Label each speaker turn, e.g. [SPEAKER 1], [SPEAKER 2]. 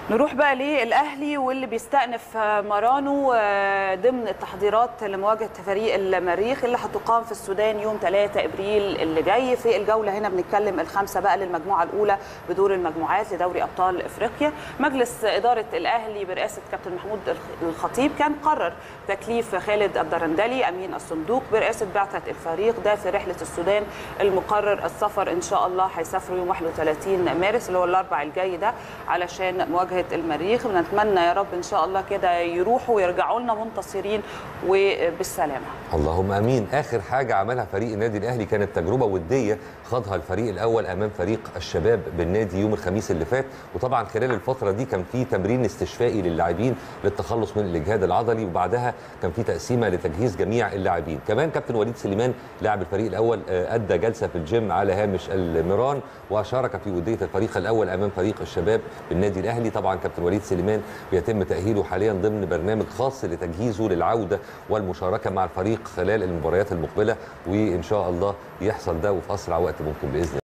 [SPEAKER 1] نروح بقى للاهلي واللي بيستأنف مرانه ضمن التحضيرات لمواجهه فريق المريخ اللي هتقام في السودان يوم 3 ابريل اللي جاي في الجوله هنا بنتكلم الخمسه بقى للمجموعه الاولى بدور المجموعات لدوري ابطال افريقيا مجلس اداره الاهلي برئاسه كابتن محمود الخطيب كان قرر تكليف خالد الدرندلي امين الصندوق برئاسه بعثه الفريق ده في رحله السودان المقرر السفر ان شاء الله هيسافروا يوم 31 مارس اللي هو الاربع الجاي ده علشان مواجهه المريخ بنتمنى يا رب ان شاء الله كده يروحوا ويرجعوا لنا منتصرين وبالسلامه
[SPEAKER 2] اللهم امين اخر حاجه عملها فريق النادي الاهلي كانت تجربه وديه خاضها الفريق الاول امام فريق الشباب بالنادي يوم الخميس اللي فات وطبعا خلال الفتره دي كان في تمرين استشفائي للاعبين للتخلص من الاجهاد العضلي وبعدها كان في تقسيمه لتجهيز جميع اللاعبين كمان كابتن وليد سليمان لاعب الفريق الاول ادى جلسه في الجيم على هامش الميران وشارك في وديه الفريق الاول امام فريق الشباب بالنادي الاهلي طبعا كابتن وليد سليمان بيتم تاهيله حاليا ضمن برنامج خاص لتجهيزه للعوده والمشاركه مع الفريق خلال المباريات المقبله وان شاء الله يحصل ده وفي اسرع وقت ممكن باذن الله